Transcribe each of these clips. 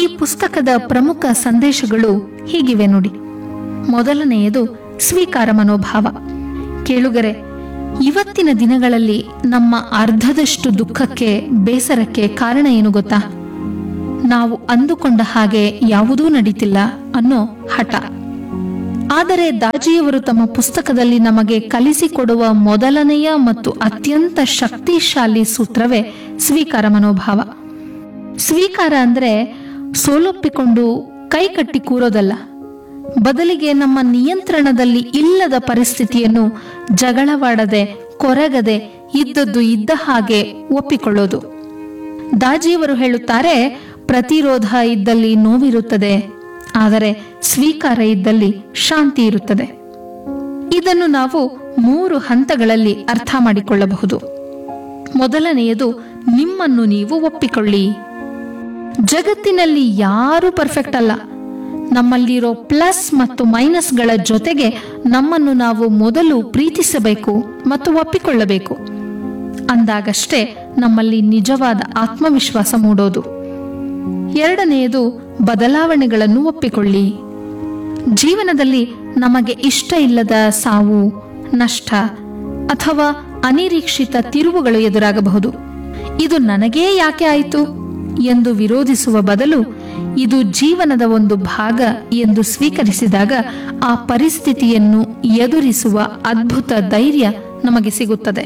ಪುಸ್ತಕದ ಪ್ರಮುಖ ಸಂದೇಶಗಳು ಹೀಗಿವೆ ನೋಡಿ ಮೊದಲನೆಯದು ಸ್ವೀಕಾರ ಮನೋಭಾವ ಕೇಳುಗರೆ ಇವತ್ತಿನ ದಿನಗಳಲ್ಲಿ ನಮ್ಮ ಅರ್ಧದಷ್ಟು ದುಃಖಕ್ಕೆ ಬೇಸರಕ್ಕೆ ಕಾರಣ ಏನು ಗೊತ್ತಾ ನಾವು ಅಂದುಕೊಂಡ ಹಾಗೆ ಯಾವುದೂ ನಡೀತಿಲ್ಲ ಅನ್ನೋ ಹಠ ಆದರೆ ದಾಜಿಯವರು ತಮ್ಮ ಪುಸ್ತಕದಲ್ಲಿ ನಮಗೆ ಕಲಿಸಿಕೊಡುವ ಮೊದಲನೆಯ ಮತ್ತು ಅತ್ಯಂತ ಶಕ್ತಿಶಾಲಿ ಸೂತ್ರವೇ ಸ್ವೀಕಾರ ಮನೋಭಾವ ಸ್ವೀಕಾರ ಅಂದ್ರೆ ಸೋಲೊಪ್ಪಿಕೊಂಡು ಕೈ ಕಟ್ಟಿ ಕೂರೋದಲ್ಲ ಬದಲಿಗೆ ನಮ್ಮ ನಿಯಂತ್ರಣದಲ್ಲಿ ಇಲ್ಲದ ಪರಿಸ್ಥಿತಿಯನ್ನು ಜಗಳವಾಡದೆ ಕೊರಗದೆ ಇದ್ದದ್ದು ಇದ್ದ ಹಾಗೆ ಒಪ್ಪಿಕೊಳ್ಳೋದು ದಾಜಿಯವರು ಹೇಳುತ್ತಾರೆ ಪ್ರತಿರೋಧ ಇದ್ದಲ್ಲಿ ನೋವಿರುತ್ತದೆ ಆದರೆ ಸ್ವೀಕಾರ ಇದ್ದಲ್ಲಿ ಶಾಂತಿ ಇರುತ್ತದೆ ಇದನ್ನು ನಾವು ಮೂರು ಹಂತಗಳಲ್ಲಿ ಅರ್ಥ ಮಾಡಿಕೊಳ್ಳಬಹುದು ಮೊದಲನೆಯದು ನಿಮ್ಮನ್ನು ನೀವು ಒಪ್ಪಿಕೊಳ್ಳಿ ಜಗತ್ತಿನಲ್ಲಿ ಯಾರೂ ಪರ್ಫೆಕ್ಟ್ ಅಲ್ಲ ನಮ್ಮಲ್ಲಿರೋ ಪ್ಲಸ್ ಮತ್ತು ಮೈನಸ್ಗಳ ಜೊತೆಗೆ ನಮ್ಮನ್ನು ನಾವು ಮೊದಲು ಪ್ರೀತಿಸಬೇಕು ಮತ್ತು ಒಪ್ಪಿಕೊಳ್ಳಬೇಕು ಅಂದಾಗಷ್ಟೇ ನಮ್ಮಲ್ಲಿ ನಿಜವಾದ ಆತ್ಮವಿಶ್ವಾಸ ಮೂಡೋದು ಎರಡನೆಯದು ಬದಲಾವಣೆಗಳನ್ನು ಒಪ್ಪಿಕೊಳ್ಳಿ ಜೀವನದಲ್ಲಿ ನಮಗೆ ಇಷ್ಟ ಇಲ್ಲದ ಸಾವು ನಷ್ಟ ಅಥವಾ ಅನಿರೀಕ್ಷಿತ ತಿರುವುಗಳು ಎದುರಾಗಬಹುದು ಇದು ನನಗೇ ಯಾಕೆ ಆಯಿತು ಎಂದು ವಿರೋಧಿಸುವ ಬದಲು ಇದು ಜೀವನದ ಒಂದು ಭಾಗ ಎಂದು ಸ್ವೀಕರಿಸಿದಾಗ ಆ ಪರಿಸ್ಥಿತಿಯನ್ನು ಎದುರಿಸುವ ಅದ್ಭುತ ಧೈರ್ಯ ನಮಗೆ ಸಿಗುತ್ತದೆ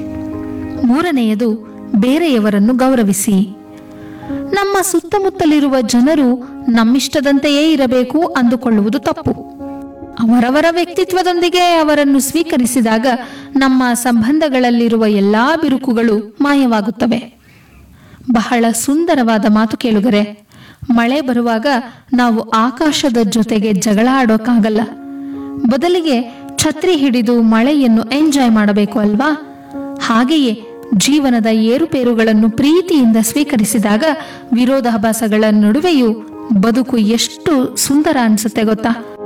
ಮೂರನೆಯದು ಬೇರೆಯವರನ್ನು ಗೌರವಿಸಿ ನಮ್ಮ ಸುತ್ತಮುತ್ತಲಿರುವ ಜನರು ನಮ್ಮಿಷ್ಟದಂತೆಯೇ ಇರಬೇಕು ಅಂದುಕೊಳ್ಳುವುದು ತಪ್ಪು ಅವರವರ ವ್ಯಕ್ತಿತ್ವದೊಂದಿಗೆ ಅವರನ್ನು ಸ್ವೀಕರಿಸಿದಾಗ ನಮ್ಮ ಸಂಬಂಧಗಳಲ್ಲಿರುವ ಎಲ್ಲಾ ಬಿರುಕುಗಳು ಮಾಯವಾಗುತ್ತವೆ ಬಹಳ ಸುಂದರವಾದ ಮಾತು ಕೇಳುಗರೆ ಮಳೆ ಬರುವಾಗ ನಾವು ಆಕಾಶದ ಜೊತೆಗೆ ಜಗಳ ಆಡೋಕ್ಕಾಗಲ್ಲ ಬದಲಿಗೆ ಛತ್ರಿ ಹಿಡಿದು ಮಳೆಯನ್ನು ಎಂಜಾಯ್ ಮಾಡಬೇಕು ಅಲ್ವಾ ಹಾಗೆಯೇ ಜೀವನದ ಏರುಪೇರುಗಳನ್ನು ಪ್ರೀತಿಯಿಂದ ಸ್ವೀಕರಿಸಿದಾಗ ವಿರೋಧಾಭಾಸಗಳ ನಡುವೆಯೂ ಬದುಕು ಎಷ್ಟು ಸುಂದರ ಅನ್ಸುತ್ತೆ ಗೊತ್ತಾ